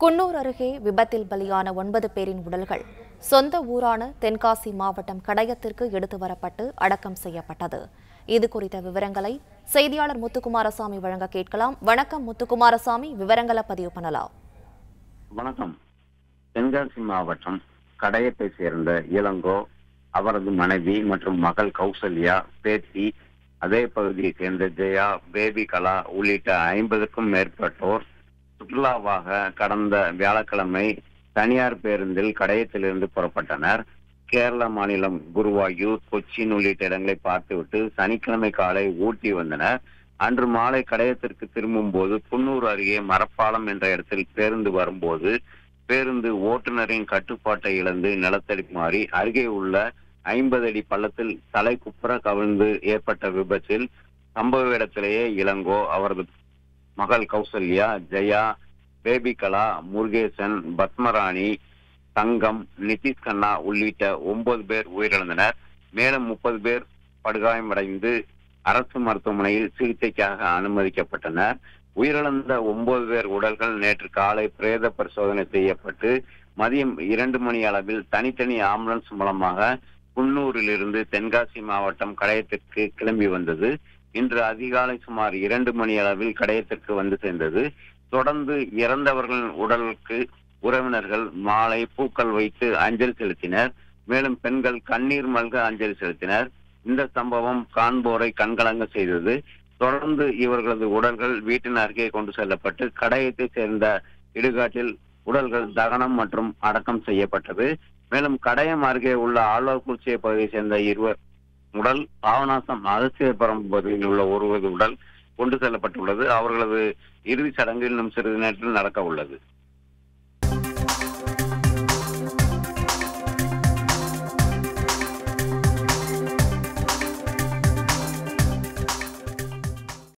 குன்னூர் அருகே விபத்தில் பலியான ஒன்பது பேரின் உடல்கள் சொந்த ஊரான தென்காசி மாவட்டம் கடையத்திற்கு எடுத்து வரப்பட்டு அடக்கம் செய்யப்பட்டது இது குறித்த விவரங்களை செய்தியாளர் முத்துக்குமாரசாமி வழங்க கேட்கலாம் வணக்கம் முத்துக்குமாரசாமி விவரங்களை பதிவு பண்ணலாம் வணக்கம் தென்காசி மாவட்டம் கடையத்தை சேர்ந்த இளங்கோ அவரது மனைவி மற்றும் மகள் கௌசல்யா பேத்தி அதே பகுதியைச் சேர்ந்த ஜெயா பேபி கலா உள்ளிட்ட ஐம்பதுக்கும் மேற்பட்டோர் சுற்றுலாவாக கடந்த வியாழக்கிழமை தனியார் பேருந்தில் கடையத்திலிருந்து புறப்பட்டனர் கேரள மாநிலம் குருவாயூர் கொச்சின் உள்ளிட்ட இடங்களை பார்த்துவிட்டு சனிக்கிழமை காலை ஊட்டி வந்தனர் அன்று மாலை கடையத்திற்கு திரும்பும் போது குன்னூர் அருகே மரப்பாலம் என்ற இடத்தில் பேருந்து வரும்போது பேருந்து ஓட்டுநரின் கட்டுப்பாட்டை இழந்து நிலத்தடிமாறி அருகே உள்ள ஐம்பது அடி பள்ளத்தில் தலை குப்புற கவிழ்ந்து ஏற்பட்ட விபத்தில் சம்பவ இடத்திலேயே இளங்கோ அவரது மகள் கௌசல்யா ஜெயா பேபி கலா முருகேசன் பத்மராணி தங்கம் நிதிஷ் கண்ணா உள்ளிட்ட ஒன்பது பேர் உயிரிழந்தனர் மேலும் முப்பது பேர் படுகாயமடைந்து அரசு மருத்துவமனையில் சிகிச்சைக்காக அனுமதிக்கப்பட்டனர் உயிரிழந்த ஒன்பது பேர் உடல்கள் நேற்று காலை பிரேத பரிசோதனை செய்யப்பட்டு மதியம் இரண்டு மணி அளவில் தனித்தனி ஆம்புலன்ஸ் மூலமாக குன்னூரிலிருந்து தென்காசி மாவட்டம் கடையத்திற்கு கிளம்பி வந்தது இன்று அதிகாலை சுமார் இரண்டு மணி அளவில் கடையத்திற்கு வந்து சேர்ந்தது தொடர்ந்து இறந்தவர்களின் உடலுக்கு உறவினர்கள் மாலை பூக்கள் வைத்து அஞ்சலி செலுத்தினர் மேலும் பெண்கள் கண்ணீர் மல்க அஞ்சலி செலுத்தினர் இந்த சம்பவம் காண்போரை கண்கலங்க செய்தது தொடர்ந்து இவர்களது உடல்கள் வீட்டின் அருகே கொண்டு செல்லப்பட்டு கடையத்தை சேர்ந்த இடுகாட்டில் உடல்கள் தகனம் மற்றும் அடக்கம் செய்யப்பட்டது மேலும் கடையம் அருகே உள்ள ஆழ்வார்குறிச்சியை பகுதியை சேர்ந்த இருவர் உடல் பாவநாசம் அதிசயபுரம் பகுதியில் உள்ள ஒருவரது உடல் கொண்டு செல்லப்பட்டுள்ளது அவர்களது இறுதி சடங்கு இன்னும் சிறிது நேரத்தில் நடக்க உள்ளது